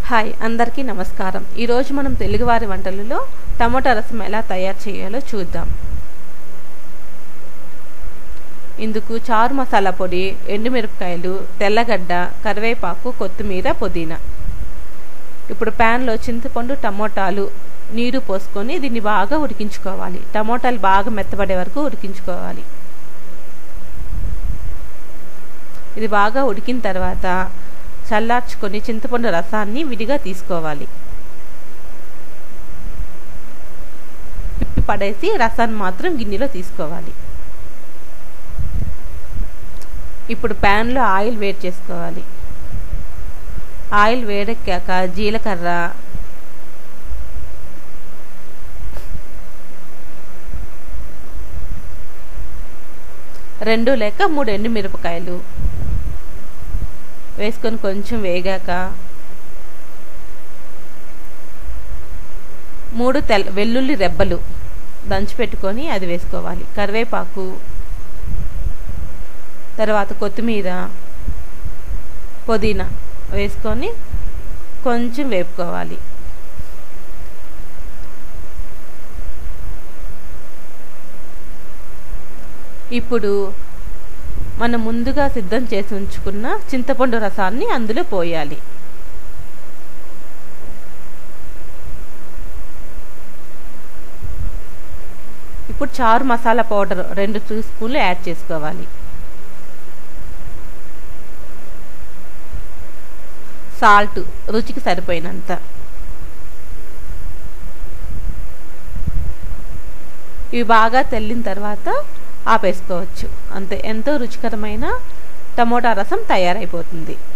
hi అందరికీ నమస్కారం ఈరోజు మనం తెలుగువారి వంటలలో టమోటా రసం ఎలా తయారు చేయాలో చూద్దాం ఇందుకు చారు మసాలా పొడి ఎండుమిరపకాయలు తెల్లగడ్డ కరివేపాకు కొత్తిమీర పుదీనా ఇప్పుడు ప్యాన్లో చింతపండు టమోటాలు నీరు పోసుకొని దీన్ని బాగా ఉడికించుకోవాలి టమోటాలు బాగా మెత్తబడే వరకు ఉడికించుకోవాలి ఇది బాగా ఉడికిన తర్వాత చల్లార్చుకొని చింతపండు రసాన్ని విడిగా తీసుకోవాలి పిప్పి పడేసి రసాన్ని మాత్రం గిన్నెలో తీసుకోవాలి ఇప్పుడు ప్యాన్లో ఆయిల్ వేడి చేసుకోవాలి ఆయిల్ వేడెక్కాక జీలకర్ర రెండు లేక మూడు ఎండు మిరపకాయలు వేసుకొని కొంచెం వేగాక మూడు తెల్ల వెల్లుల్లి రెబ్బలు దంచిపెట్టుకొని అది వేసుకోవాలి కరివేపాకు తర్వాత కొత్తిమీర పుదీనా వేసుకొని కొంచెం వేపుకోవాలి ఇప్పుడు మనం ముందుగా సిద్ధం చేసి ఉంచుకున్న చింతపండు రసాన్ని అందులో పోయాలి ఇప్పుడు చారు మసాలా పౌడర్ రెండు టీ స్పూన్లు యాడ్ చేసుకోవాలి సాల్ట్ రుచికి సరిపోయినంత ఇవి బాగా తెల్లిన తర్వాత ఆపేసుకోవచ్చు అంతే ఎంతో రుచికరమైన టమోటా రసం తయారైపోతుంది